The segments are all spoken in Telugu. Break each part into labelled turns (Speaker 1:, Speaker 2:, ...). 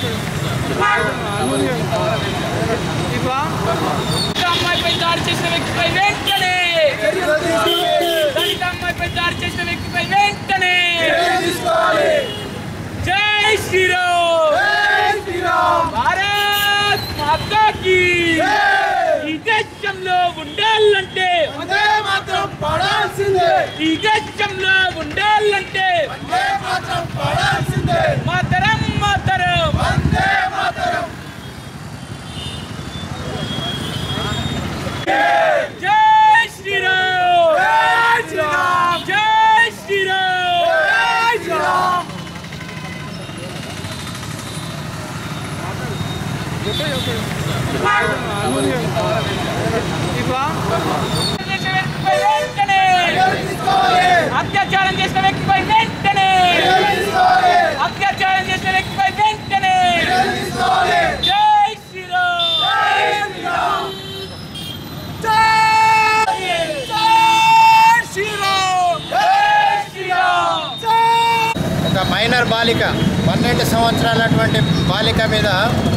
Speaker 1: అమ్మాయిపై దాడి చేసిన వ్యక్తిపై వెంటనే దళిత అమ్మాయిపై దాడి చేసిన వ్యక్తిపై వెంటనే జై శ్రీరామ్ భారత్ మాతాకి ఈ దేశంలో ఉండాలంటే
Speaker 2: మాత్రం పడాల్సిందే
Speaker 1: ఈ దేశంలో ఉండాలంటే
Speaker 2: వందే మాత్రం పడాల్సిందే
Speaker 1: మాతరం మాతరం
Speaker 2: వందే మాతరం
Speaker 1: జై శ్రీరామ్
Speaker 2: జై శ్రీరామ్
Speaker 1: జై శ్రీరామ్
Speaker 2: జై శ్రీరామ్
Speaker 1: చేసిన వ్యక్తిపై వెంటనే
Speaker 2: తీసుకోవాలి
Speaker 1: అత్యాచారం చేసిన వ్యక్తిపై వెంటనే
Speaker 2: తీసుకోవాలి
Speaker 1: అత్యాచారం చేసిన వ్యక్తిపై వెంటనే
Speaker 2: తీసుకోవాలి
Speaker 1: జై శ్రీరామ్
Speaker 2: జై
Speaker 1: శ్రీరామ్
Speaker 2: జై
Speaker 1: శ్రీరామ్
Speaker 3: ఒక మైనర్ బాలిక పన్నెండు సంవత్సరాలటువంటి బాలిక మీద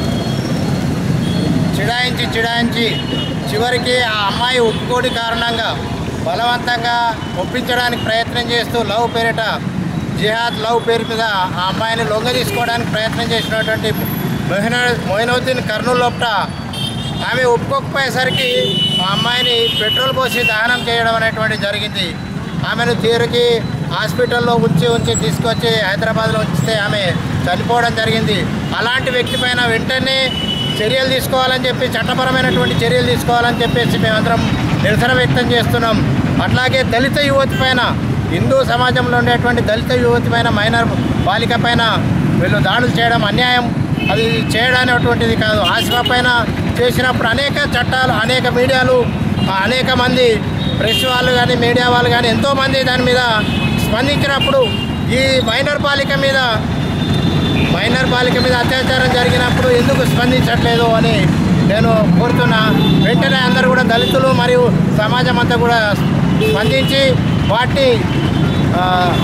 Speaker 3: చిడాయించి చిడాయించి చివరికి ఆ అమ్మాయి ఒప్పుకోడి కారణంగా బలవంతంగా ఒప్పించడానికి ప్రయత్నం చేస్తూ లవ్ పేరిట జిహాద్ లవ్ పేరు మీద ఆ అమ్మాయిని లొంగ తీసుకోవడానికి ప్రయత్నం చేసినటువంటి మొహిన మొయినుద్దీన్ కర్నూలు లోపట ఆమె ఒప్పుకోకపోయేసరికి ఆ అమ్మాయిని పెట్రోల్ పోసి దహనం చేయడం అనేటువంటి జరిగింది ఆమెను తీరుకి హాస్పిటల్లో ఉంచి ఉంచి తీసుకొచ్చి హైదరాబాద్లో ఉంచితే ఆమె చనిపోవడం జరిగింది అలాంటి వ్యక్తి పైన వెంటనే చర్యలు తీసుకోవాలని చెప్పి చట్టపరమైనటువంటి చర్యలు తీసుకోవాలని చెప్పేసి మేమందరం నిరసన వ్యక్తం చేస్తున్నాం అట్లాగే దళిత యువతి పైన హిందూ సమాజంలో ఉండేటువంటి దళిత యువతి పైన మైనర్ బాలిక పైన వీళ్ళు దాడులు చేయడం అన్యాయం అది చేయడానేటువంటిది కాదు ఆసిఫా పైన చేసినప్పుడు అనేక చట్టాలు అనేక మీడియాలు ఆ, అనేక మంది ప్రెస్ వాళ్ళు కానీ మీడియా వాళ్ళు కానీ ఎంతోమంది దాని మీద స్పందించినప్పుడు ఈ మైనర్ బాలిక మీద మైనర్ బాలిక మీద అత్యాచారం జరిగినప్పుడు ఎందుకు స్పందించట్లేదు అని నేను కోరుతున్నా వెంటనే అందరూ కూడా దళితులు మరియు సమాజం అంతా కూడా స్పందించి వాటిని ఆ,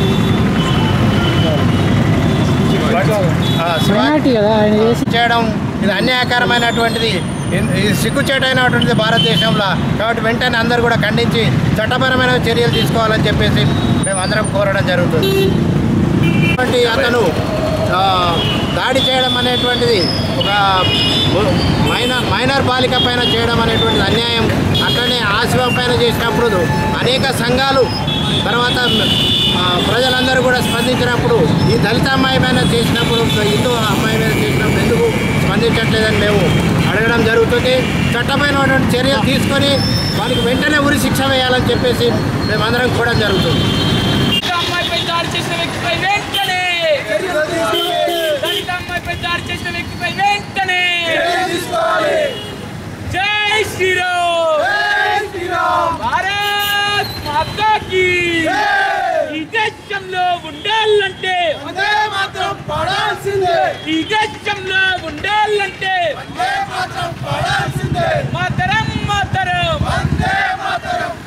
Speaker 3: ఆ, శివా- చేయడం ఇది అన్యాయకరమైనటువంటిది ఇన్- ఇది సిగ్గుచేటైనటువంటిది భారతదేశంలో కాబట్టి వెంటనే అందరూ కూడా ఖండించి చట్టపరమైన చర్యలు తీసుకోవాలని చెప్పేసి మేము అందరం కోరడం జరుగుతుంది అటువంటి అతను ఆ, దాడి చేయడం అనేటువంటిది ఒక మైనర్ మైనర్ బాలిక పైన చేయడం అనేటువంటిది అన్యాయం అట్లనే ఆశివ పైన చేసినప్పుడు అనేక సంఘాలు తర్వాత ఆ, ప్రజలందరూ కూడా స్పందించినప్పుడు ఈ దళిత అమ్మాయి పైన చేసినప్పుడు హిందూ అమ్మాయి మీద చేసినప్పుడు ఎందుకు స్పందించట్లేదని మేము అడగడం జరుగుతుంది చట్టమైనటువంటి చర్యలు తీసుకొని వారికి వెంటనే ఉరి శిక్ష వేయాలని చెప్పేసి మేమందరం కూడా జరుగుతుంది
Speaker 1: అమ్మాయిపై దాడి చేసిన వ్యక్తిపై వెంటనే
Speaker 2: చర్యలు తీసుకోవాలి
Speaker 1: దళిత అమ్మాయిపై దాడి చేసిన వ్యక్తిపై వెంటనే
Speaker 2: చర్యలు తీసుకోవాలి
Speaker 1: జై శ్రీరామ్
Speaker 2: జై శ్రీరామ్
Speaker 1: భారత్ మాతాకి ఈ దేశంలో ఉండాలంటే
Speaker 2: వందే మాత్రం పడాల్సిందే
Speaker 1: ఈ దేశంలో ఉండాలంటే
Speaker 2: వందే మాత్రం పడాల్సిందే
Speaker 1: మాతరం మాతరం
Speaker 2: వందే మాతరం